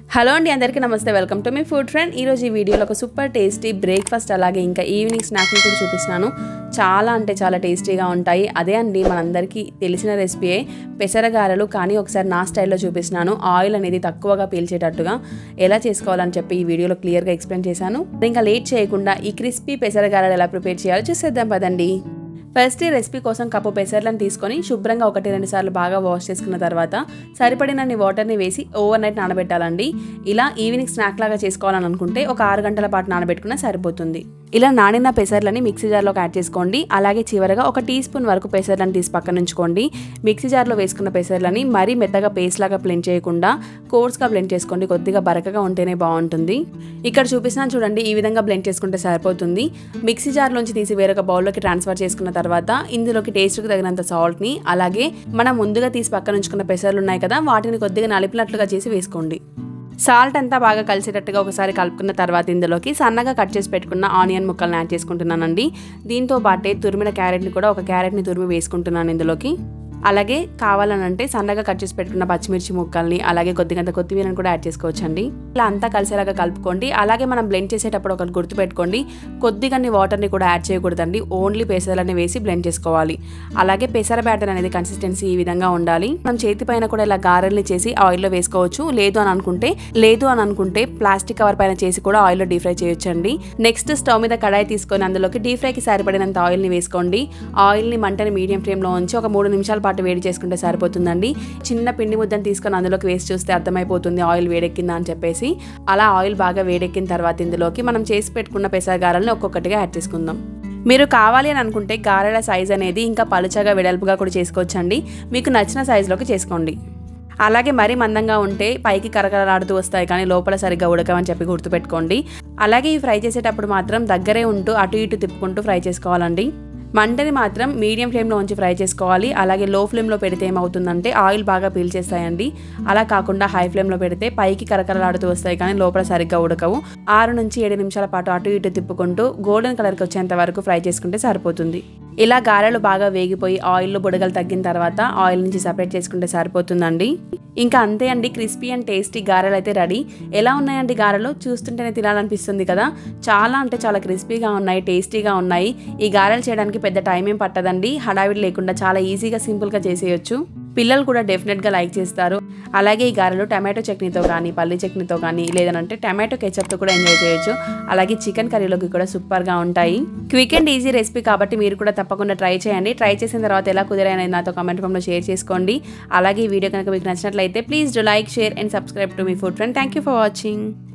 hello అండి అందరికీ నమస్తే వెల్కమ్ టు మీ ఫుడ్ ఫ్రెండ్ ఈరోజు ఈ వీడియోలో ఒక సూపర్ టేస్టీ బ్రేక్ఫాస్ట్ అలాగే ఇంకా ఈవినింగ్ స్నాక్ని కూడా చూపిస్తున్నాను చాలా అంటే చాలా టేస్టీగా ఉంటాయి అదే అండి మనందరికీ తెలిసిన రెసిపీయే పెసరగారెలు కానీ ఒకసారి నా స్టైల్లో చూపిస్తున్నాను ఆయిల్ అనేది తక్కువగా పీల్చేటట్టుగా ఎలా చేసుకోవాలని చెప్పి ఈ వీడియోలో క్లియర్గా ఎక్స్ప్లెయిన్ చేశాను ఇంకా లేట్ చేయకుండా ఈ క్రిస్పీ పెసరగారెలు ఎలా ప్రిపేర్ చేయాలో చూసేద్దాం పదండి ఫస్ట్ ఈ రెసిపీ కోసం కప్పు పెసర్లను తీసుకొని శుభ్రంగా ఒకటి రెండు సార్లు బాగా వాష్ చేసుకున్న తర్వాత సరిపడినన్ని వాటర్ని వేసి ఓవర్ నైట్ నానబెట్టాలండి ఇలా ఈవినింగ్ స్నాక్ లాగా చేసుకోవాలని అనుకుంటే ఒక ఆరు గంటల పాటు నానబెట్టుకున్నా సరిపోతుంది ఇలా నానిన పెసర్లని మిక్సీ జార్లోకి యాడ్ చేసుకోండి అలాగే చివరగా ఒక టీ స్పూన్ వరకు పెసర్లను తీసి పక్కన ఉంచుకోండి మిక్సీ జార్లో వేసుకున్న పెసర్లని మరీ మెత్తగా పేస్ట్ లాగా బ్లెండ్ చేయకుండా కోర్స్గా బ్లెండ్ చేసుకోండి కొద్దిగా బరకగా ఉంటేనే బాగుంటుంది ఇక్కడ చూపిస్తున్నా చూడండి ఈ విధంగా బ్లెండ్ చేసుకుంటే సరిపోతుంది మిక్సీ జార్లోంచి తీసి వేరొక బౌల్లోకి ట్రాన్స్ఫర్ చేసుకున్న తర్వాత ఇందులోకి టేస్ట్కి తగినంత సాల్ట్ని అలాగే మనం ముందుగా తీసి పక్కన ఉంచుకున్న పెసర్లు ఉన్నాయి కదా వాటిని కొద్దిగా నలిపినట్లుగా చేసి వేసుకోండి సాల్ట్ అంతా బాగా కలిసేటట్టుగా ఒకసారి కలుపుకున్న తర్వాత ఇందులోకి సన్నగా కట్ చేసి పెట్టుకున్న ఆనియన్ ముక్కలను యాడ్ చేసుకుంటున్నానండి దీంతో పాటే తురిమిన క్యారెట్ని కూడా ఒక క్యారెట్ని తురిమి వేసుకుంటున్నాను ఇందులోకి అలాగే కావాలనంటే సన్నగా కట్ చేసి పెట్టుకున్న పచ్చిమిర్చి ముక్కల్ని అలాగే కొద్దిగంత కొత్తిమీరని కూడా యాడ్ చేసుకోవచ్చండి ఇలా అంతా కలిసేలాగా కలుపుకోండి అలాగే మనం బ్లెండ్ చేసేటప్పుడు ఒకటి గుర్తుపెట్టుకోండి కొద్దిగన్ని వాటర్ని కూడా యాడ్ చేయకూడదండి ఓన్లీ పెసర్లని వేసి బ్లెండ్ చేసుకోవాలి అలాగే పెసర బ్యాటర్ అనేది కన్సిస్టెన్సీ ఈ విధంగా ఉండాలి మనం చేతి పైన కూడా ఇలా గారెల్ని చేసి ఆయిల్లో వేసుకోవచ్చు లేదు అని అనుకుంటే లేదు అని అనుకుంటే ప్లాస్టిక్ కవర్ పైన చేసి కూడా ఆయిల్లో డీప్ ఫ్రై చేయొచ్చండి నెక్స్ట్ స్టవ్ మీద కడాయి తీసుకొని అందులోకి డీప్ ఫ్రైకి సరిపడినంత ఆయిల్ని వేసుకోండి ఆయిల్ని మంటని మీడియం ఫ్లేమ్లో ఉంచి ఒక మూడు నిమిషాల పాటు వేడి చేసుకుంటే సరిపోతుందండి చిన్న పిండి ముద్దను తీసుకొని అందులోకి వేసి చూస్తే అర్థమైపోతుంది ఆయిల్ వేడెక్కిందా అని చెప్పేసి అలా ఆయిల్ బాగా వేడెక్కిన తర్వాత ఇందులోకి మనం చేసి పెట్టుకున్న పెసరగారల్ని ఒక్కొక్కటిగా యాడ్ చేసుకుందాం మీరు కావాలి అని అనుకుంటే గారెల సైజ్ అనేది ఇంకా పలుచగా వెడల్పుగా కూడా చేసుకోవచ్చండి మీకు నచ్చిన సైజులోకి చేసుకోండి అలాగే మరీ మందంగా ఉంటే పైకి కరకరలాడుతూ వస్తాయి కానీ లోపల సరిగ్గా ఉడకమని చెప్పి గుర్తుపెట్టుకోండి అలాగే ఈ ఫ్రై చేసేటప్పుడు మాత్రం దగ్గరే ఉంటూ అటు ఇటు తిప్పుకుంటూ ఫ్రై చేసుకోవాలండి మంటని మాత్రం మీడియం ఫ్లేమ్లో ఉంచి ఫ్రై చేసుకోవాలి అలాగే లో ఫ్లేమ్లో పెడితే ఏమవుతుందంటే ఆయిల్ బాగా పీల్చేస్తాయండి అలా కాకుండా హై ఫ్లేమ్లో పెడితే పైకి కరకరలాడుతూ వస్తాయి కానీ లోపల సరిగ్గా ఉడకవు ఆరు నుంచి ఏడు నిమిషాల పాటు అటు ఇటు తిప్పుకుంటూ గోల్డెన్ కలర్కి వచ్చేంత వరకు ఫ్రై చేసుకుంటే సరిపోతుంది ఇలా గారెలు బాగా వేగిపోయి ఆయిల్లో బుడగలు తగ్గిన తర్వాత ఆయిల్ నుంచి సపరేట్ చేసుకుంటే సరిపోతుందండి ఇంకా అంతే అండి క్రిస్పీ అండ్ టేస్టీ గారెలు అయితే రెడీ ఎలా ఉన్నాయండి గారెలు చూస్తుంటేనే తినాలనిపిస్తుంది కదా చాలా అంటే చాలా క్రిస్పీగా ఉన్నాయి టేస్టీగా ఉన్నాయి ఈ గారెలు చేయడానికి పెద్ద టైం ఏం పట్టదండి హడావిడి లేకుండా చాలా ఈజీగా సింపుల్గా చేసేయచ్చు పిల్లలు కూడా డెఫినెట్గా లైక్ చేస్తారు అలాగే ఈ గారెలు టమాటో చట్నీతో కానీ పల్లి చట్నీతో కానీ లేదనంటే టమాటో కెచప్తో కూడా ఎంజాయ్ చేయొచ్చు అలాగే చికెన్ కర్రీలోకి కూడా సూపర్గా ఉంటాయి క్విక్ అండ్ ఈజీ రెసిపీ కాబట్టి మీరు కూడా తప్పకుండా ట్రై చేయండి ట్రై చేసిన తర్వాత ఎలా కుదిరైనది నాతో కామెంట్ ఫామ్లో షేర్ చేసుకోండి అలాగే ఈ వీడియో కనుక మీకు నచ్చినట్లయితే please do like share and subscribe to మీ food friend thank you for watching